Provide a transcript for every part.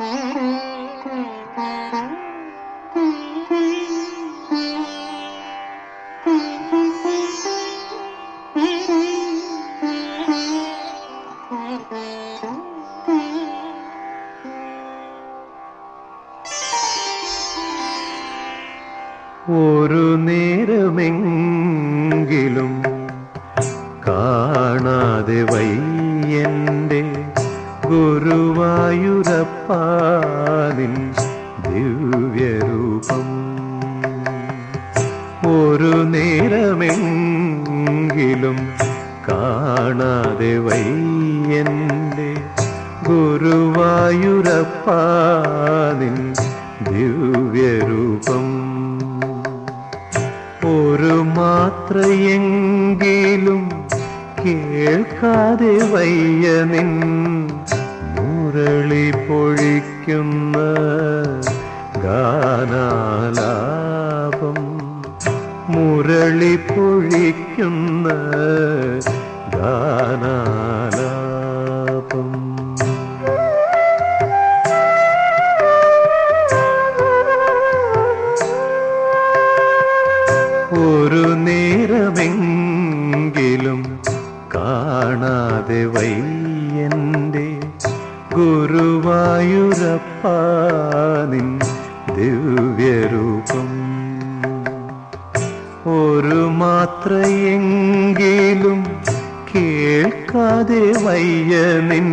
ഒരു നേരമെങ്കിലും കാണാതെ വയ്യന്റെ ഗുരുവായൂരപ്പാനിൻ ദിവ്യരൂപം ഒരു നേരമെങ്കിലും കാണാതെ വയ്യന്റെ ഗുരുവായൂരപ്പാനിൻ ദിവ്യരൂപം ഒരു മാത്രയെങ്കിലും കേൾക്കാതെ വയ്യ നിൻ മുരളി പൊഴിക്കുന്ന ഗാനാലാപം മുരളി പൊഴിക്കുന്ന ഗാനാലാപം ഒരു നേരമെങ്കിലും കാണാതെ വയ്യന്റെ ഗുരുവായൂരപ്പാനിൻ ദിവ്യരൂപം ഒരു മാത്രയെങ്കിലും കേൾക്കാതെ വയ്യ നിൻ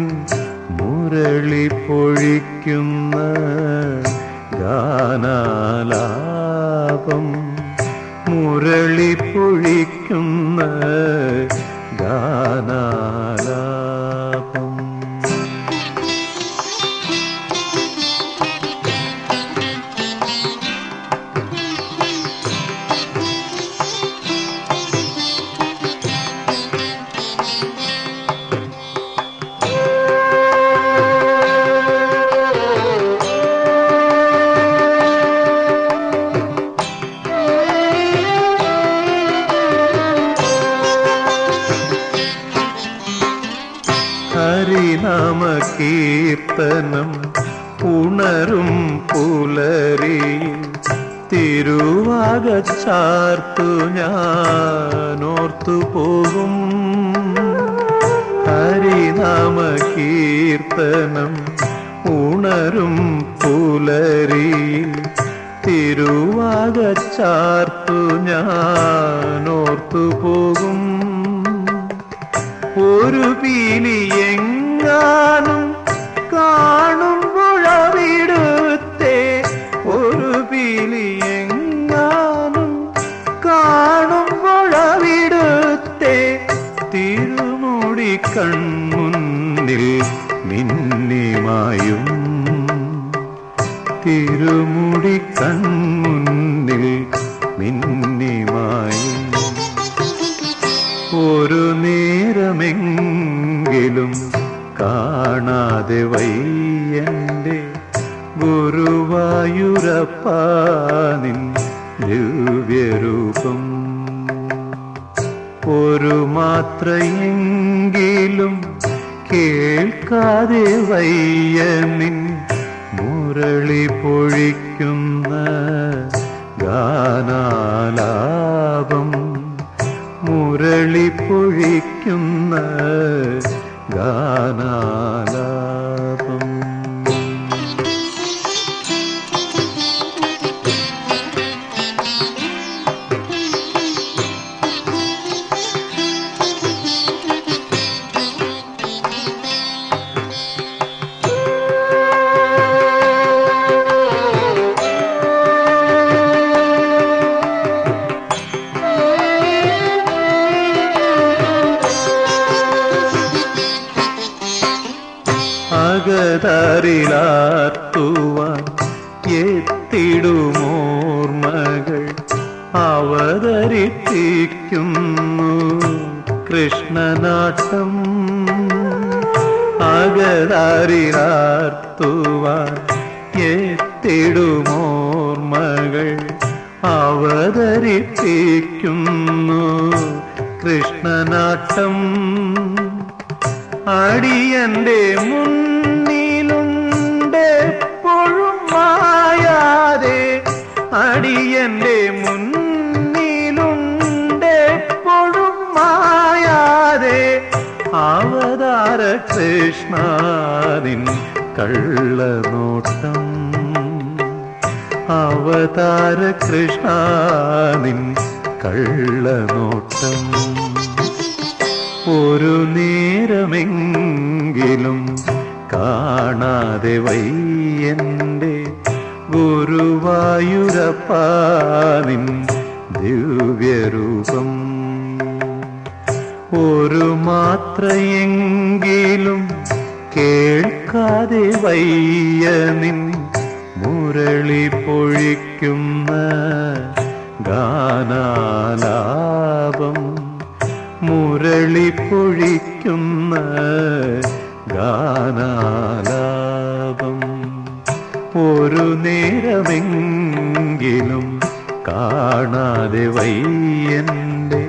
മുരളി പൊഴിക്കുന്ന ഗാനാലാപം മുരളി പൊഴിക്കുന്ന ഗാനാലാപം ഹരിനാമ കീർത്തനം ഉണരും പുലരി തിരുവാകച്ചാർത്തു ഞാനോർത്തു പോകും ഹരിനാമ കീർത്തനം ഉണരും പുലരി തിരുവാകച്ചാർത്തു ഞാനോർത്തു പോകും ഒരു പീലി എങ്ങാനും കാണുമ്പോഴവിടുത്തെ ഒരു പീലി എങ്ങാനും കാണുമ്പോഴവിടുത്തെ തിരുമുടി കൺമുന്നിൽ മിന്നിമായും തിരുമുടി കൺമുന്നിൽ മിന്നിമായും ഒരു നേരമെങ്കിലും കാണാതെ വയ്യന്റെ ഗുരുവായൂരപ്പാനിൻ ദിവ്യരൂപം ഒരു മാത്രയെങ്കിലും കേൾക്കാതെ വയ്യ നിൻ മുരളി പൊഴിക്കുന്ന ഗാനാലാപം മുരളി പൊഴിക്കുന്ന ഗാനാലാപം അകതറിലാത്തുവാൻ എത്തിടുമോർമകൾ അവതരിപ്പിക്കുന്നു കൃഷ്ണനാട്ടം അകതറിലാർത്തുവാൻ എത്തിടുമോർമകൾ അവതരിപ്പിക്കുന്നു കൃഷ്ണനാട്ടം അടിയന്റെ മുന്നിലുണ്ട് അവതാര കൃഷ്ണാനിൻ കള്ളനോട്ടം അവതാര കൃഷ്ണാനിൻ കള്ളനോട്ടം ഒരു നേരമെങ്കിലും കാണാതെ വയ്യന്റെ ഗുരുവായൂരപ്പാനിൻ ദിവ്യരൂപം ഒരു മാത്രയെങ്കിലും കേൾക്കാതെ വയ്യ നിൻ മുരളി പൊഴിക്കുന്ന ഗാനാലാപം മുരളി പൊഴിക്കുന്ന ഗാനാലാപം ഒരു നേരമെങ്കിലും കാണാതെ വയ്യന്റെ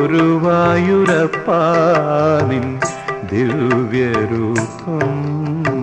ഗുരുവായൂരപ്പാനിൻ ദിവ്യരൂപം